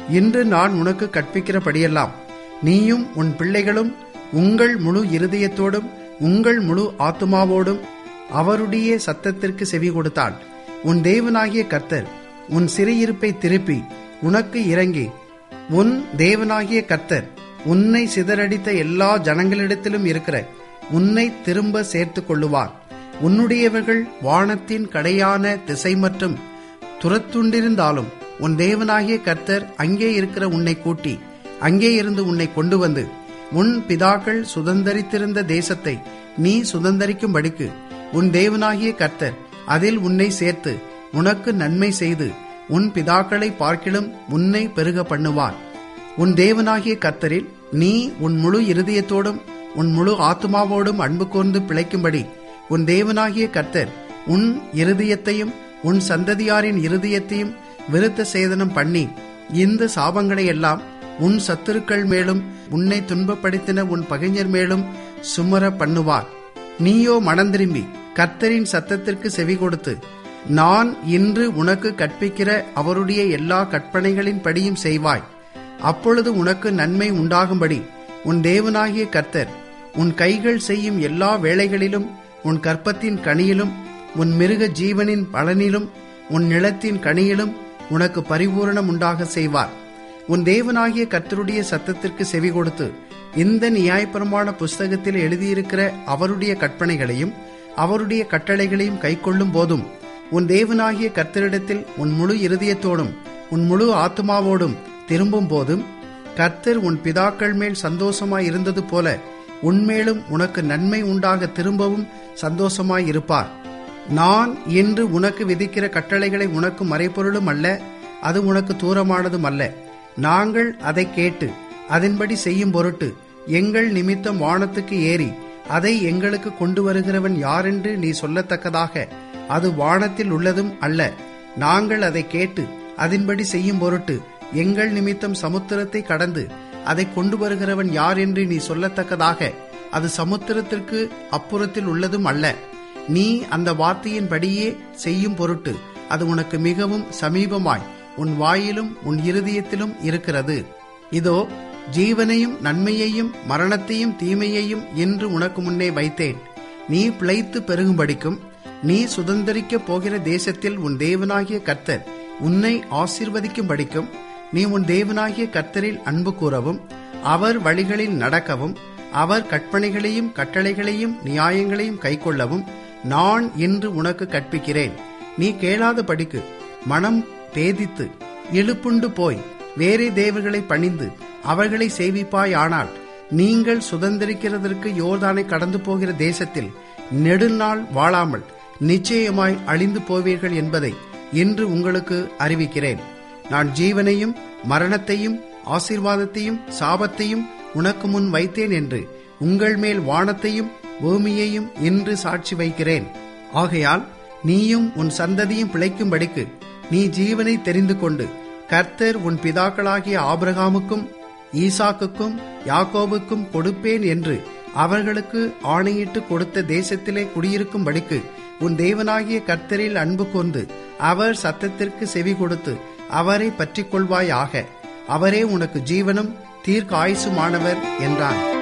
இன்று நான் உனக்கு கற்பிக்கிறபடியெல்லாம் நீயும் உன் பிள்ளைகளும் உங்கள் முழு இருதயத்தோடும் உங்கள் முழு ஆத்துமாவோடும் அவருடைய சத்தத்திற்கு செவி கொடுத்தால் உன் தேவனாகிய கர்த்தர் உன் சிறையிருப்பை திருப்பி உனக்கு இறங்கி உன் தேவனாகிய கர்த்தர் உன்னை சிதறடித்த எல்லா ஜனங்களிடத்திலும் இருக்கிற உன்னை திரும்ப சேர்த்துக் கொள்ளுவார் உன்னுடையவர்கள் வானத்தின் கடையான திசை மற்றும் துரத்துண்டிருந்தாலும் உன் தேவனாகிய கர்த்தர் அங்கே இருக்கிற உன்னை கூட்டி அங்கே இருந்து உன்னை கொண்டு வந்து உன் பிதாக்கள் சுதந்தரித்திருந்த தேசத்தை நீ சுதந்தரிக்கும்படிக்கு உன் தேவனாகிய கர்த்தர் அதில் உன்னை சேர்த்து உனக்கு நன்மை செய்து உன் பிதாக்களை பார்க்கிலும் உன்னை பெருக பண்ணுவார் உன் தேவனாகிய கர்த்தரில் நீ உன் முழு இருதயத்தோடும் உன் முழு ஆத்மாவோடும் அன்பு கூர்ந்து பிழைக்கும்படி உன் தேவனாகிய கர்த்தர் உன் இருதயத்தையும் உன் சந்ததியாரின் இருதயத்தையும் விருத்த சேதனம் பண்ணி இந்த சாபங்களை எல்லாம் உன் சத்துருக்கள் மேலும் உன்னை துன்பப்படுத்தின உன் பகைஞர் மேலும் சுமர பண்ணுவார் நீயோ மனந்திரும்பி கர்த்தரின் சத்தத்திற்கு செவி கொடுத்து நான் இன்று உனக்கு கற்பிக்கிற அவருடைய எல்லா கற்பனைகளின் படியும் செய்வாய் அப்பொழுது உனக்கு நன்மை உண்டாகும்படி உன் தேவனாகிய கர்த்தர் உன் கைகள் செய்யும் எல்லா வேலைகளிலும் உன் கற்பத்தின் கனியிலும் உன் மிருக ஜீவனின் பலனிலும் உன் நிலத்தின் கனியிலும் உனக்கு பரிபூரணம் உண்டாக செய்வார் உன் தேவனாகிய கர்த்தருடைய சத்தத்திற்கு செவி கொடுத்து இந்த நியாயப்பிரமாண புஸ்தகத்தில் எழுதியிருக்கிற அவருடைய கற்பனைகளையும் அவருடைய கட்டளைகளையும் கைக்கொள்ளும் போதும் உன் தேவனாகிய கர்த்தரிடத்தில் உன் முழு இருதயத்தோடும் உன் முழு ஆத்மாவோடும் திரும்பும் போதும் கர்த்தர் உன் பிதாக்கள் மேல் சந்தோஷமாய் இருந்தது போல உன்மேலும் உனக்கு நன்மை உண்டாக திரும்பவும் சந்தோஷமாய் இருப்பார் நான் இன்று உனக்கு விதிக்கிற கட்டளைகளை உனக்கு மறைப்பொருளும் அல்ல அது உனக்கு தூரமானதும் அல்ல நாங்கள் அதை கேட்டு அதன்படி செய்யும் பொருட்டு எங்கள் நிமித்தம் வானத்துக்கு ஏறி அதை எங்களுக்கு கொண்டு வருகிறவன் யாரென்று நீ சொல்லத்தக்கதாக அது வானத்தில் உள்ளதும் அல்ல நாங்கள் அதை கேட்டு அதன்படி செய்யும் பொருட்டு எங்கள் நிமித்தம் சமுத்திரத்தை கடந்து அதை கொண்டு வருகிறவன் யார் என்று நீ சொல்லத்தக்கதாக அது சமுத்திரத்திற்கு அப்புறத்தில் உள்ளதும் அல்ல நீ அந்த வார்த்தையின்படியே செய்யும் பொருட்டு அது உனக்கு மிகவும் சமீபமாய் உன் வாயிலும் உன் இருதயத்திலும் இருக்கிறது இதோ ஜீவனையும் நன்மையையும் மரணத்தையும் தீமையையும் என்று உனக்கு முன்னே வைத்தேன் நீ பிழைத்து பெருகும்படிக்கும் நீ சுதந்திரிக்கப் போகிற தேசத்தில் உன் தேவனாகிய கர்த்தர் உன்னை ஆசிர்வதிக்கும்படிக்கும் நீ உன் தேவனாகிய கர்த்தரில் அன்பு கூறவும் அவர் வழிகளில் நடக்கவும் அவர் கற்பனைகளையும் கட்டளைகளையும் நியாயங்களையும் கைக்கொள்ளவும் நான் இன்று உனக்கு கற்பிக்கிறேன் நீ கேளாத படிக்கு மனம் பேதித்து இழுப்புண்டு போய் வேறே தேவர்களை பணிந்து அவர்களை சேவிப்பாய் ஆனால் நீங்கள் சுதந்திரிக்கிறதற்கு யோர்தானை கடந்து போகிற தேசத்தில் நெடுநாள் வாழாமல் நிச்சயமாய் அழிந்து போவீர்கள் என்பதை இன்று உங்களுக்கு அறிவிக்கிறேன் நான் ஜீவனையும் மரணத்தையும் ஆசீர்வாதத்தையும் சாபத்தையும் உனக்கு முன் வைத்தேன் என்று உங்கள் மேல் வானத்தையும் பூமியையும் இன்று சாட்சி வைக்கிறேன் ஆகையால் நீயும் உன் சந்ததியும் பிழைக்கும்படிக்கு நீ ஜீவனை தெரிந்து கொண்டு கர்த்தர் உன் பிதாக்களாகிய ஆபிரகாமுக்கும் ஈசாக்குக்கும் யாக்கோபுக்கும் கொடுப்பேன் என்று அவர்களுக்கு ஆணையிட்டு கொடுத்த தேசத்திலே குடியிருக்கும்படிக்கு உன் தேவனாகிய கர்த்தரில் அன்பு கொண்டு அவர் சத்தத்திற்கு செவி கொடுத்து அவரை பற்றிக் கொள்வாயாக அவரே உனக்கு ஜீவனும் தீர்க்காயுசுமானவர் என்றான்